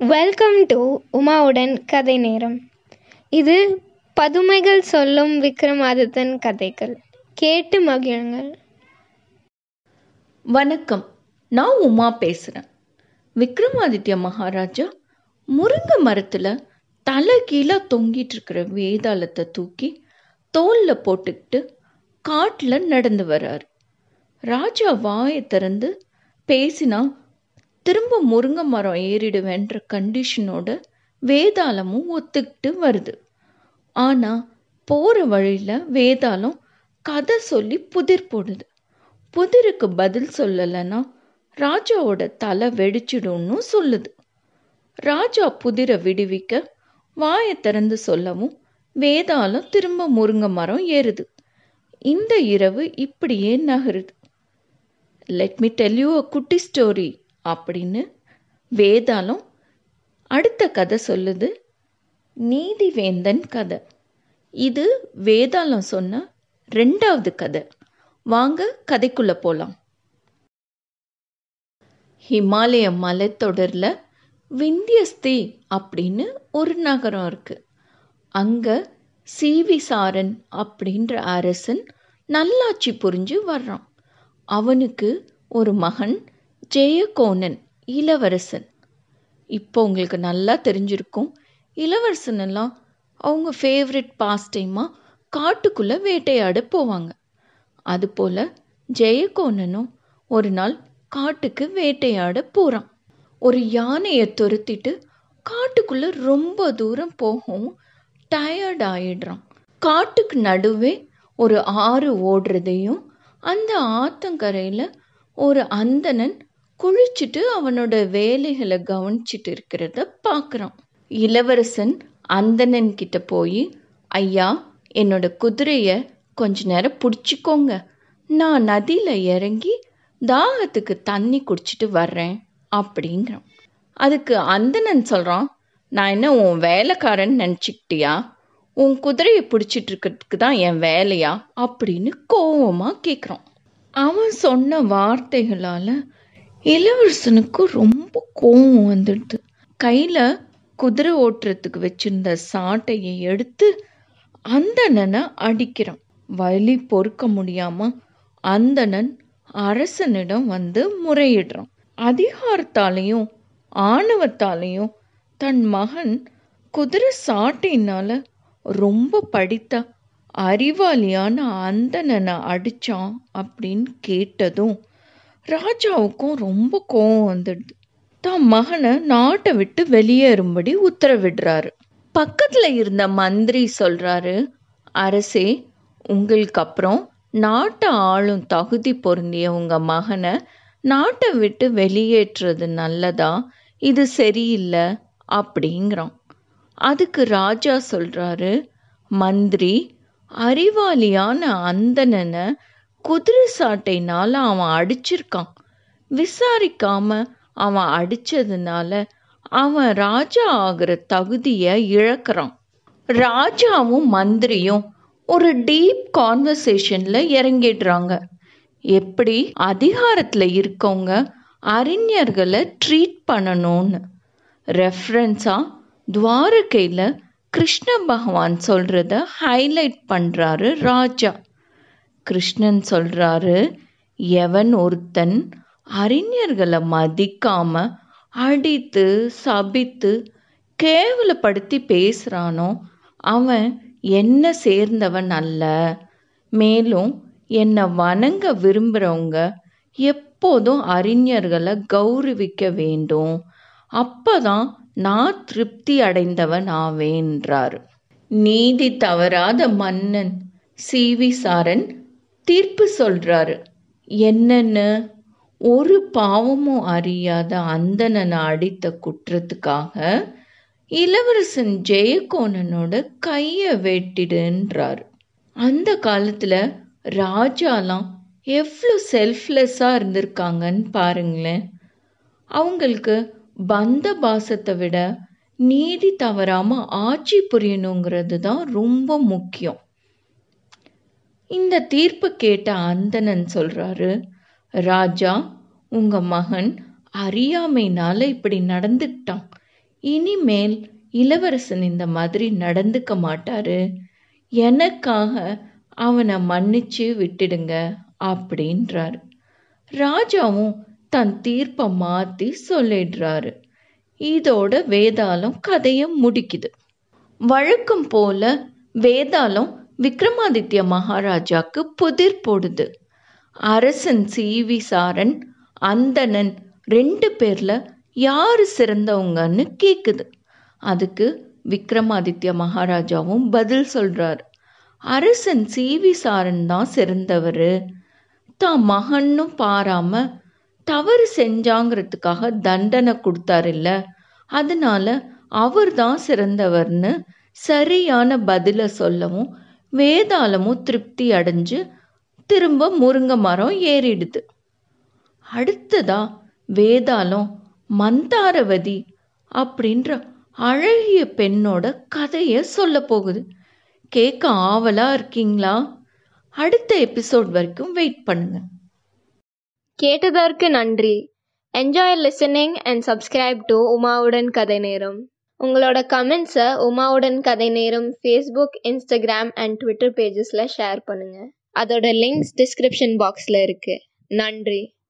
welcome to உமாவுடன் கதை நேரம் இது பதுமைகள் சொல்லும் விக்ரமாதித்தன் கதைகள் கேட்டு மகிழுங்கள் வணக்கம் நான் உமா பேசுகிறேன் விக்ரமாதித்ய மகாராஜா முருங்கை மரத்தில் தலை கீழாக தொங்கிட்டு இருக்கிற வேதாளத்தை தூக்கி தோளில் போட்டுக்கிட்டு காட்டில் நடந்து வர்றாரு ராஜா வாயை திறந்து பேசினா திரும்ப முருங்கை மரம் ஏறிடுவேன்ற கண்டிஷனோட வேதாளமும் ஒத்துக்கிட்டு வருது ஆனால் போகிற வழியில் வேதாளம் கதை சொல்லி புதிர் போடுது புதிருக்கு பதில் சொல்லலைன்னா ராஜாவோட தலை வெடிச்சிடும்னு சொல்லுது ராஜா புதிரை விடுவிக்க வாயை திறந்து சொல்லவும் வேதாளம் திரும்ப முருங்கை மரம் ஏறுது இந்த இரவு இப்படியே நகருது let me tell you a குட்டி ஸ்டோரி அப்படின்னு வேதாளம் அடுத்த கதை சொல்லுது நீதிவேந்தன் கதை இது வேதாளம் சொன்ன ரெண்டாவது கதை வாங்க கதைக்குள்ள போலாம் ஹிமாலய மலைத்தொடரில் விந்தியஸ்தி அப்படின்னு ஒரு நகரம் இருக்கு அங்க சீவிசாரன் அப்படின்ற அரசன் நல்லாட்சி புரிஞ்சு வர்றான் அவனுக்கு ஒரு மகன் ஜெயகோணன் இளவரசன் இப்போ உங்களுக்கு நல்லா தெரிஞ்சிருக்கும் இளவரசன் எல்லாம் அவங்க ஃபேவரட் பாஸ் டைமாக காட்டுக்குள்ளே வேட்டையாட போவாங்க அதுபோல் ஜெயகோணனும் ஒரு நாள் காட்டுக்கு வேட்டையாட போகிறான் ஒரு யானையை துரத்திட்டு காட்டுக்குள்ளே ரொம்ப தூரம் போகவும் டயர்ட் ஆயிடுறான் காட்டுக்கு நடுவே ஒரு ஆறு ஓடுறதையும் அந்த ஆத்தங்கரையில் ஒரு அந்தணன் குளிச்சுட்டு அவனோட வேலைகளை கவனிச்சிட்டு இருக்கிறத பார்க்குறான் இளவரசன் அந்தணன் கிட்ட போய் ஐயா என்னோட குதிரையை கொஞ்ச நேரம் பிடிச்சிக்கோங்க நான் நதியில் இறங்கி தாகத்துக்கு தண்ணி குடிச்சிட்டு வர்றேன் அப்படிங்கிறான் அதுக்கு அந்தணன் சொல்கிறான் நான் என்ன உன் வேலைக்காரன் நினச்சிக்கிட்டியா உன் குதிரையை பிடிச்சிட்டு இருக்கிறதுக்கு தான் என் வேலையா அப்படின்னு கோவமாக கேட்குறான் அவன் சொன்ன வார்த்தைகளால் இளவரசனுக்கு ரொம்ப கோவம் வந்துடுது கையில் குதிரை ஓட்டுறதுக்கு வச்சிருந்த சாட்டையை எடுத்து அந்தணனை அடிக்கிறான் வலி பொறுக்க முடியாம அந்தணன் அரசனிடம் வந்து முறையிடுறான் அதிகாரத்தாலையும் ஆணவத்தாலையும் தன் மகன் குதிரை சாட்டையினால ரொம்ப படித்த அறிவாளியான அந்தணனை அடிச்சான் அப்படின்னு கேட்டதும் ராஜாவுக்கும் ரொம்ப கோவம் வந்துடுது தான் மகனை நாட்டை விட்டு வெளியேறும்படி உத்தரவிடுறாரு பக்கத்துல இருந்த மந்திரி சொல்றாரு அரசே உங்களுக்கு அப்புறம் நாட்டை ஆளும் தகுதி பொருந்திய உங்க மகனை நாட்டை விட்டு வெளியேற்றுறது நல்லதா இது சரியில்லை அப்படிங்கிறான் அதுக்கு ராஜா சொல்றாரு மந்திரி அறிவாளியான அந்தணனை குதிரை சாட்டைனால அவன் அடிச்சிருக்கான் விசாரிக்காம அவன் அடிச்சதுனால அவன் ராஜா ஆகிற தகுதியை இழக்கிறான் ராஜாவும் மந்திரியும் ஒரு டீப் கான்வர்சேஷன்ல இறங்கிடுறாங்க எப்படி அதிகாரத்தில் இருக்கவங்க அறிஞர்களை ட்ரீட் பண்ணணும்னு ரெஃபரன்ஸாக துவாரகையில் கிருஷ்ண பகவான் சொல்கிறத ஹைலைட் பண்ணுறாரு ராஜா கிருஷ்ணன் சொல்கிறாரு எவன் ஒருத்தன் அறிஞர்களை மதிக்காம அடித்து சபித்து கேவலப்படுத்தி பேசுகிறானோ அவன் என்ன சேர்ந்தவன் அல்ல மேலும் என்னை வணங்க விரும்புகிறவங்க எப்போதும் அறிஞர்களை கௌரவிக்க வேண்டும் அப்பதான் நான் திருப்தி அடைந்தவன் ஆவேன்றார் நீதி தவறாத மன்னன் சிவி சாரன் தீர்ப்பு சொல்றாரு என்னன்னு ஒரு பாவமும் அறியாத அந்தணனை அடித்த குற்றத்துக்காக இளவரசன் ஜெயகோணனோட கையை வெட்டிடுன்றாரு அந்த காலத்துல ராஜாலாம் எவ்வளோ செல்ஃப்லெஸ்ஸாக இருந்திருக்காங்கன்னு பாருங்களேன் அவங்களுக்கு பந்த பாசத்தை விட நீதி தவறாமல் ஆட்சி புரியணுங்கிறது தான் ரொம்ப முக்கியம் இந்த தீர்ப்பு கேட்ட அந்தணன் சொல்றாரு ராஜா உங்க மகன் அறியாமைனால இப்படி நடந்துக்கிட்டான் இனிமேல் இளவரசன் இந்த மாதிரி நடந்துக்க மாட்டாரு எனக்காக அவனை மன்னிச்சு விட்டுடுங்க அப்படின்றாரு ராஜாவும் தன் தீர்ப்பை மாற்றி சொல்லிடுறாரு இதோட வேதாளம் கதையை முடிக்குது வழக்கம் போல வேதாளம் விக்ரமாதித்ய மகாராஜாக்கு புதிர் போடுது அரசன் சிவி சாரன் அந்தணன் ரெண்டு பேர்ல யாரு சிறந்தவங்கன்னு கேக்குது அதுக்கு விக்ரமாதித்ய மகாராஜாவும் பதில் சொல்றாரு அரசன் சிவி சாரன் தான் சிறந்தவர் தான் மகன்னும் பாராம தவறு செஞ்சாங்கிறதுக்காக தண்டனை கொடுத்தாருல்ல அதனால அவர் தான் சிறந்தவர்னு சரியான பதிலை சொல்லவும் வேதாளமும் திருப்தி அடைஞ்சு திரும்ப முருங்கை மரம் ஏறிடுது அடுத்ததா வேதாளம் மந்தாரவதி அப்படின்ற அழகிய பெண்ணோட கதையை சொல்ல போகுது கேட்க ஆவலா இருக்கீங்களா அடுத்த எபிசோட் வரைக்கும் வெயிட் பண்ணுங்க கேட்டதற்கு நன்றி enjoy listening and subscribe to உமாவுடன் கதை நேரம் உங்களோட கமெண்ட்ஸை உமாவுடன் கதை நேரம் ஃபேஸ்புக் இன்ஸ்டாகிராம் அண்ட் ட்விட்டர் பேஜஸில் ஷேர் பண்ணுங்கள் அதோட லிங்க்ஸ் டிஸ்கிரிப்ஷன் பாக்ஸில் இருக்குது நன்றி